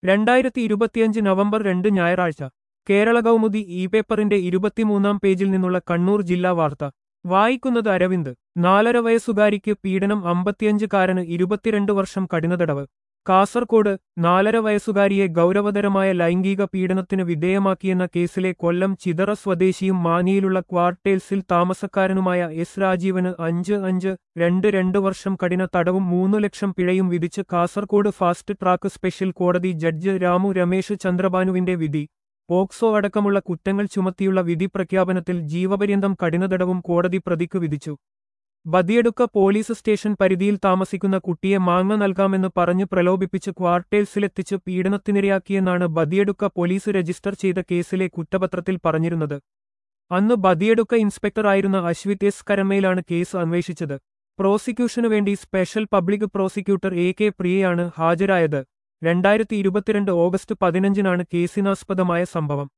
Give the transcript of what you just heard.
രണ്ടായിരത്തി ഇരുപത്തിയഞ്ച് നവംബർ രണ്ട് ഞായറാഴ്ച കേരള കൗമുദി ഇ പേപ്പറിന്റെ ഇരുപത്തിമൂന്നാം പേജിൽ നിന്നുള്ള കണ്ണൂർ ജില്ലാ വാർത്ത വായിക്കുന്നത് അരവിന്ദ് നാലര വയസ്സുകാരിക്ക് പീഡനം അമ്പത്തിയഞ്ചുകാരന് ഇരുപത്തിരണ്ട് വർഷം കഠിനതടവ് കാസർകോട് നാലര വയസ്സുകാരിയെ ഗൗരവതരമായ ലൈംഗിക പീഡനത്തിന് വിധേയമാക്കിയെന്ന കേസിലെ കൊല്ലം ചിതറ സ്വദേശിയും മാനിയിലുള്ള ക്വാർട്ടേഴ്സിൽ താമസക്കാരനുമായ എസ് രാജീവന് അഞ്ച് അഞ്ച് രണ്ട് രണ്ട് വർഷം കഠിന തടവും മൂന്നു ലക്ഷം പിഴയും വിധിച്ച് കാസർകോട് ഫാസ്റ്റ് ട്രാക്ക് സ്പെഷ്യൽ കോടതി ജഡ്ജ് രാമു രമേശ് ചന്ദ്രബാനുവിന്റെ വിധി പോക്സോ അടക്കമുള്ള കുറ്റങ്ങൾ ചുമത്തിയുള്ള വിധി പ്രഖ്യാപനത്തിൽ ജീവപര്യന്തം കഠിനതടവും കോടതി പ്രതിക്ക് വിധിച്ചു ബദിയടുക്ക പോലീസ് സ്റ്റേഷൻ പരിധിയിൽ താമസിക്കുന്ന കുട്ടിയെ മാങ്ങ നൽകാമെന്ന് പറഞ്ഞ് പ്രലോഭിപ്പിച്ച് ക്വാർട്ടേഴ്സിലെത്തിച്ച് പീഡനത്തിനിരയാക്കിയെന്നാണ് ബദിയടുക്ക പോലീസ് രജിസ്റ്റർ ചെയ്ത കേസിലെ കുറ്റപത്രത്തിൽ പറഞ്ഞിരുന്നത് അന്ന് ബദിയടുക്ക ഇൻസ്പെക്ടറായിരുന്ന അശ്വിത് എസ് കരമയിലാണ് കേസ് അന്വേഷിച്ചത് പ്രോസിക്യൂഷനു വേണ്ടി special public prosecutor A K പ്രിയയാണ് ഹാജരായത് രണ്ടായിരത്തി ഇരുപത്തിരണ്ട് ഓഗസ്റ്റ് പതിനഞ്ചിനാണ് കേസിനാസ്പദമായ സംഭവം